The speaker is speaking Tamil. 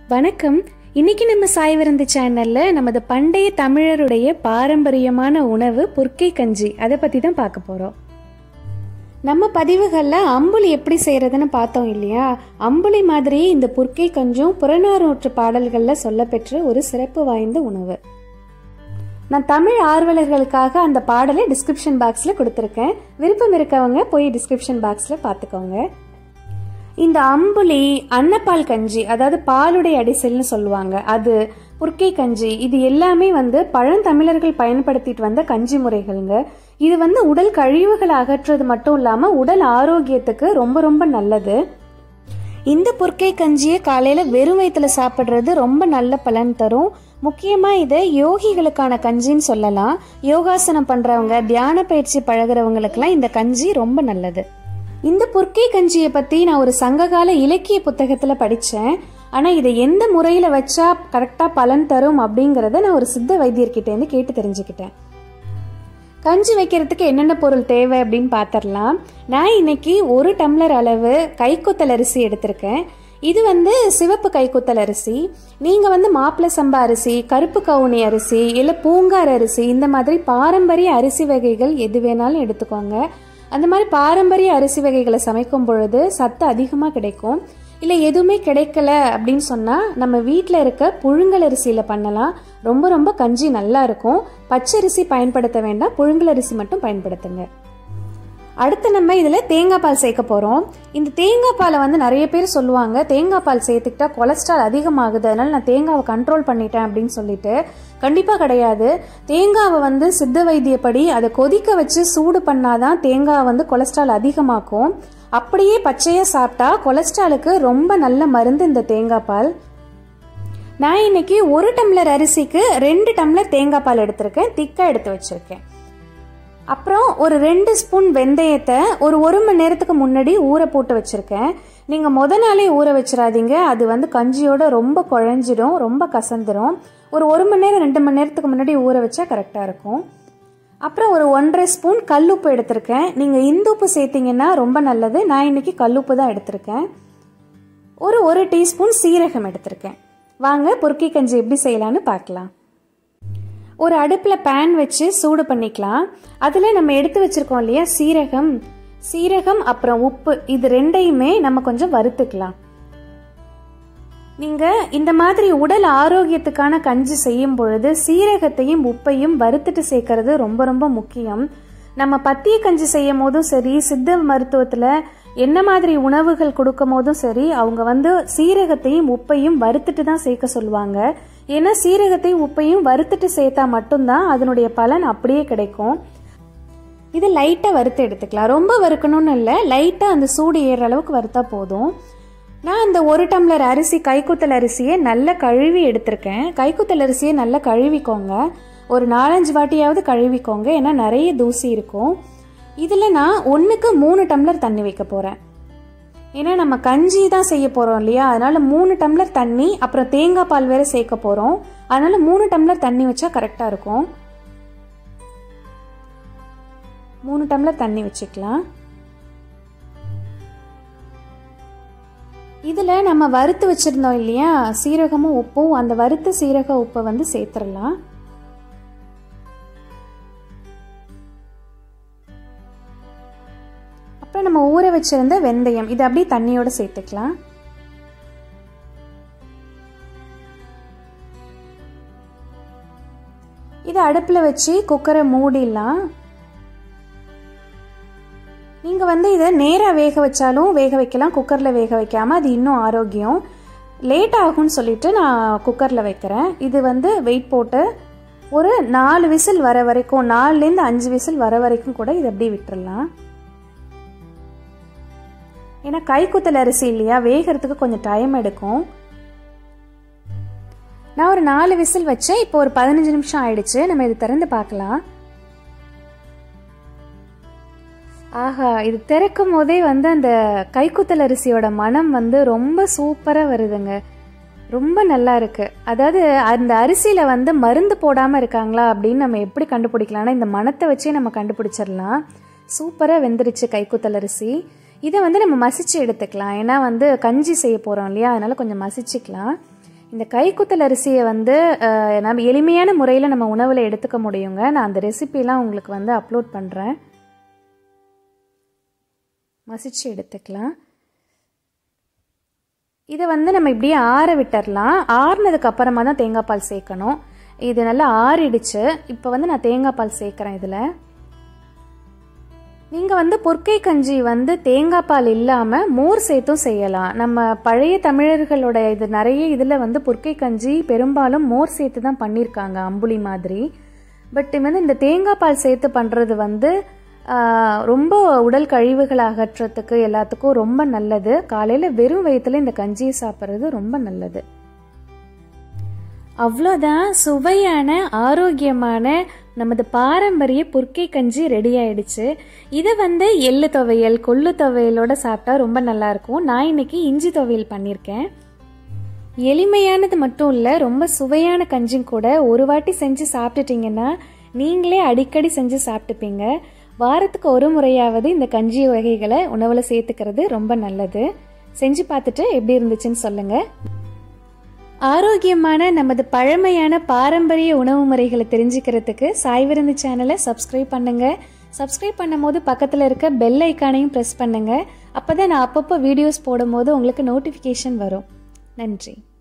வணக்கம் இன்னைக்கு நம்ம சாய் விருந்து சேனல்ல நமது பண்டைய தமிழருடைய பாரம்பரியமான உணவு புர்க்கை கஞ்சி அதை பத்தி தான் பார்க்க போறோம் நம்ம பதிவுகளில் அம்புலி எப்படி செய்யறதுன்னு பார்த்தோம் இல்லையா அம்புலி மாதிரி இந்த புர்க்கை கஞ்சும் புறநானூற்று பாடல்களில் சொல்லப்பெற்ற ஒரு சிறப்பு வாய்ந்த உணவு நான் தமிழ் ஆர்வலர்களுக்காக அந்த பாடலை டிஸ்கிரிப்ஷன் பாக்ஸில் கொடுத்துருக்கேன் விருப்பம் இருக்கவங்க போய் டிஸ்கிரிப்ஷன் பாக்ஸில் பார்த்துக்கோங்க இந்த அம்புலி அன்னப்பால் கஞ்சி அதாவது பாலுடைய அடிசல்னு சொல்லுவாங்க அது புர்க்கை கஞ்சி இது எல்லாமே வந்து பழந்தமிழர்கள் பயன்படுத்திட்டு வந்த கஞ்சி முறைகள்ங்க இது வந்து உடல் கழிவுகளை அகற்றுறது மட்டும் இல்லாம உடல் ஆரோக்கியத்துக்கு ரொம்ப ரொம்ப நல்லது இந்த புர்க்கை கஞ்சியை காலையில வெறும் வயிற்றுல சாப்பிட்றது ரொம்ப நல்ல பலன் தரும் முக்கியமா இதை யோகிகளுக்கான கஞ்சின்னு சொல்லலாம் யோகாசனம் பண்றவங்க தியான பயிற்சி பழகிறவங்களுக்கெல்லாம் இந்த கஞ்சி ரொம்ப நல்லது இந்த புர்க்கை கஞ்சியை பத்தி நான் ஒரு சங்ககால இலக்கிய புத்தகத்துல படிச்சேன் ஆனா இதை எந்த முறையில வச்சா கரெக்டா பலன் தரும் அப்படிங்கறத நான் ஒரு சித்த வைத்தியர்கிட்ட இருந்து கேட்டு தெரிஞ்சுக்கிட்டேன் கஞ்சி வைக்கிறதுக்கு என்னென்ன பொருள் தேவை அப்படின்னு பார்த்துடலாம் நான் இன்னைக்கு ஒரு டம்ளர் அளவு கைக்குத்தல் அரிசி எடுத்திருக்கேன் இது வந்து சிவப்பு கைக்குத்தல் அரிசி நீங்கள் வந்து மாப்பிள சம்பா அரிசி கருப்பு கவுனி அரிசி இல்லை பூங்கார் அரிசி இந்த மாதிரி பாரம்பரிய அரிசி வகைகள் எது வேணாலும் எடுத்துக்கோங்க அந்த மாதிரி பாரம்பரிய அரிசி வகைகளை சமைக்கும் பொழுது சத்து அதிகமாக கிடைக்கும் இல்லை எதுவுமே கிடைக்கல அப்படின்னு சொன்னால் நம்ம வீட்டில் இருக்க புழுங்கல் அரிசியில் பண்ணலாம் ரொம்ப ரொம்ப கஞ்சி நல்லா இருக்கும் பச்சரிசி பயன்படுத்த வேண்டாம் புழுங்கல் அரிசி மட்டும் பயன்படுத்துங்க அடுத்து நம்ம இதில் தேங்காய் பால் சேர்க்க போகிறோம் இந்த தேங்காய் பாலை வந்து நிறைய பேர் சொல்லுவாங்க தேங்காய் பால் சேர்த்துக்கிட்டா கொலஸ்ட்ரால் அதிகமாகுது அதனால நான் தேங்காவை கண்ட்ரோல் பண்ணிட்டேன் அப்படின்னு சொல்லிட்டு கண்டிப்பாக கிடையாது தேங்காவை வந்து சித்த வைத்தியப்படி அதை கொதிக்க வச்சு சூடு பண்ணாதான் தேங்காய் வந்து கொலஸ்ட்ரால் அதிகமாக்கும் அப்படியே பச்சையாக சாப்பிட்டா கொலஸ்ட்ராலுக்கு ரொம்ப நல்ல மருந்து இந்த தேங்காய் பால் நான் இன்னைக்கு ஒரு டம்ளர் அரிசிக்கு ரெண்டு டம்ளர் தேங்காய் பால் எடுத்திருக்கேன் திக்காக எடுத்து வச்சிருக்கேன் அப்புறம் ஒரு ரெண்டு ஸ்பூன் வெந்தயத்தை ஒரு ஒரு மணி நேரத்துக்கு முன்னாடி ஊற போட்டு வச்சுருக்கேன் நீங்கள் முத நாளே ஊற வச்சிடாதீங்க அது வந்து கஞ்சியோட ரொம்ப குழஞ்சிடும் ரொம்ப கசந்துடும் ஒரு ஒரு மணி நேரம் ரெண்டு மணி நேரத்துக்கு முன்னாடி ஊற வச்சா கரெக்டாக இருக்கும் அப்புறம் ஒரு ஒன்றரை ஸ்பூன் கல்லுப்பு எடுத்திருக்கேன் நீங்கள் இந்துப்பு சேர்த்திங்கன்னா ரொம்ப நல்லது நான் இன்னைக்கு கல்லுப்பு தான் எடுத்திருக்கேன் ஒரு ஒரு டீஸ்பூன் சீரகம் எடுத்திருக்கேன் வாங்க பொறுக்கி கஞ்சி எப்படி செய்யலான்னு பார்க்கலாம் ஒரு அடுப்பில் பேன் வச்சு சூடு பண்ணிக்கலாம் அதில் நம்ம எடுத்து வச்சுருக்கோம் இல்லையா சீரகம் சீரகம் அப்புறம் உப்பு இது ரெண்டையுமே நம்ம கொஞ்சம் வறுத்துக்கலாம் நீங்கள் இந்த மாதிரி உடல் ஆரோக்கியத்துக்கான கஞ்சி செய்யும் பொழுது சீரகத்தையும் உப்பையும் வறுத்துட்டு சேர்க்கறது ரொம்ப ரொம்ப முக்கியம் நம்ம பத்திய கஞ்சி செய்யும் போதும் சரி சித்த மருத்துவத்தில் என்ன மாதிரி உணவுகள் கொடுக்கும் போதும் சரி அவங்க வந்து சீரகத்தையும் உப்பையும் வறுத்துட்டு தான் சேர்க்க சொல்லுவாங்க ஏன்னா சீரகத்தையும் உப்பையும் வறுத்துட்டு சேர்த்தா மட்டும்தான் அதனுடைய பலன் அப்படியே கிடைக்கும் இது லைட்டாக வறுத்து எடுத்துக்கலாம் ரொம்ப வறுக்கணும்னு இல்லை லைட்டாக அந்த சூடு ஏறுற அளவுக்கு வறுத்தா போதும் நான் அந்த ஒரு டம்ளர் அரிசி கைக்குத்தல் அரிசியை நல்லா கழுவி எடுத்திருக்கேன் கைக்குத்தல் அரிசியை நல்லா கழுவிக்கோங்க ஒரு நாலஞ்சு வாட்டியாவது கழுவிக்கோங்க ஏன்னா நிறைய தூசி இருக்கும் இதில் நான் ஒன்றுக்கு மூணு டம்ளர் தண்ணி வைக்க போகிறேன் ஏன்னா நம்ம கஞ்சி தான் செய்ய போகிறோம் இல்லையா அதனால மூணு டம்ளர் தண்ணி அப்புறம் தேங்காய் பால் வேற சேர்க்க போகிறோம் அதனால மூணு டம்ளர் தண்ணி வச்சா கரெக்டாக இருக்கும் மூணு டம்ளர் தண்ணி வச்சுக்கலாம் இதில் நம்ம வறுத்து வச்சுருந்தோம் இல்லையா சீரகமும் உப்பும் அந்த வறுத்த சீரக உப்பை வந்து சேர்த்துடலாம் அப்புறம் நம்ம ஊற வச்சிருந்த வெந்தயம் இதை அப்படியே தண்ணியோட சேர்த்துக்கலாம் இதை அடுப்பில் வச்சு குக்கரை மூடிடலாம் நீங்கள் வந்து இதை நேராக வேக வச்சாலும் வேக வைக்கலாம் குக்கரில் வேக வைக்காமல் அது இன்னும் ஆரோக்கியம் லேட் ஆகும்னு சொல்லிட்டு நான் குக்கரில் வைக்கிறேன் இது வந்து வெயிட் போட்டு ஒரு நாலு விசில் வர வரைக்கும் நாலுலேருந்து அஞ்சு விசில் வர வரைக்கும் கூட இதை அப்படியே விட்டுறலாம் ஏன்னா கைக்குத்தல் அரிசி இல்லையா வேகிறதுக்கு கொஞ்சம் டைம் எடுக்கும் நான் ஒரு நாலு விசில் வச்சேன் இப்போ ஒரு பதினஞ்சு நிமிஷம் ஆயிடுச்சு நம்ம இது திறந்து பார்க்கலாம் ஆஹா இது திறக்கும் போதே வந்து அந்த கைக்குத்தல் அரிசியோட மனம் வந்து ரொம்ப சூப்பராக வருதுங்க ரொம்ப நல்லா இருக்கு அதாவது அந்த அரிசியில வந்து மருந்து போடாம இருக்காங்களா அப்படின்னு நம்ம எப்படி கண்டுபிடிக்கலாம்னா இந்த மனத்தை வச்சே நம்ம கண்டுபிடிச்சிடலாம் சூப்பராக வெந்துருச்சு கைக்குத்தல் அரிசி இதை வந்து நம்ம மசிச்சு எடுத்துக்கலாம் ஏன்னா வந்து கஞ்சி செய்ய போகிறோம் இல்லையா அதனால கொஞ்சம் மசிச்சுக்கலாம் இந்த கைக்குத்தல் அரிசியை வந்து அஹ், நம்ம எளிமையான முறையில் நம்ம உணவில் எடுத்துக்க முடியுங்க நான் அந்த ரெசிபிலாம் உங்களுக்கு வந்து அப்லோட் பண்ணுறேன் மசிச்சு எடுத்துக்கலாம் இதை வந்து நம்ம இப்படியே ஆற விட்டுறலாம் ஆறுனதுக்கு அப்புறமா தான் தேங்காய் பால் சேர்க்கணும் இது நல்லா ஆறிடுச்சு இப்போ வந்து நான் தேங்காய் பால் சேர்க்குறேன் இதில் நீங்கள் வந்து பொற்கை கஞ்சி வந்து தேங்காய் பால் இல்லாமல் மோர் சேர்த்தும் செய்யலாம் நம்ம பழைய தமிழர்களோட இது நிறைய இதில் வந்து பொற்கை கஞ்சி பெரும்பாலும் மோர் சேர்த்து தான் பண்ணியிருக்காங்க அம்புலி மாதிரி பட் வந்து இந்த தேங்காய் பால் சேர்த்து பண்ணுறது வந்து ஆஹ், ரொம்ப உடல் கழிவுகளை அகற்றத்துக்கு எல்லாத்துக்கும் ரொம்ப நல்லது காலையில் வெறும் வயிற்றுல இந்த கஞ்சியை சாப்பிட்றது ரொம்ப நல்லது அவ்வளோதான் சுவையான ஆரோக்கியமான நமது பாரம்பரிய புற்கை கஞ்சி ரெடி ஆயிடுச்சு இதை வந்து எள்ளு துவையல் கொள்ளு துவையலோட சாப்பிட்டா ரொம்ப நல்லா இருக்கும் நான் இன்னைக்கு இஞ்சி துவையல் பண்ணியிருக்கேன் எளிமையானது மட்டும் இல்லை ரொம்ப சுவையான கஞ்சியும் கூட ஒரு வாட்டி செஞ்சு சாப்பிட்டுட்டீங்கன்னா நீங்களே அடிக்கடி செஞ்சு சாப்பிட்டுப்பீங்க வாரத்துக்கு ஒரு முறையாவது இந்த கஞ்சி வகைகளை உணவில் சேர்த்துக்கிறது ரொம்ப நல்லது செஞ்சு பார்த்துட்டு எப்படி இருந்துச்சுன்னு சொல்லுங்கள் ஆரோக்கியமான நமது பழமையான பாரம்பரிய உணவு முறைகளை தெரிஞ்சுக்கிறதுக்கு சாய் விருந்து சேனலை சப்ஸ்கிரைப் பண்ணுங்க சப்ஸ்கிரைப் பண்ணும்போது பக்கத்தில் இருக்க பெல் ஐக்கானையும் ப்ரெஸ் பண்ணுங்க அப்பதான் நான் அப்பப்போ வீடியோஸ் போடும்போது உங்களுக்கு நோட்டிஃபிகேஷன் வரும் நன்றி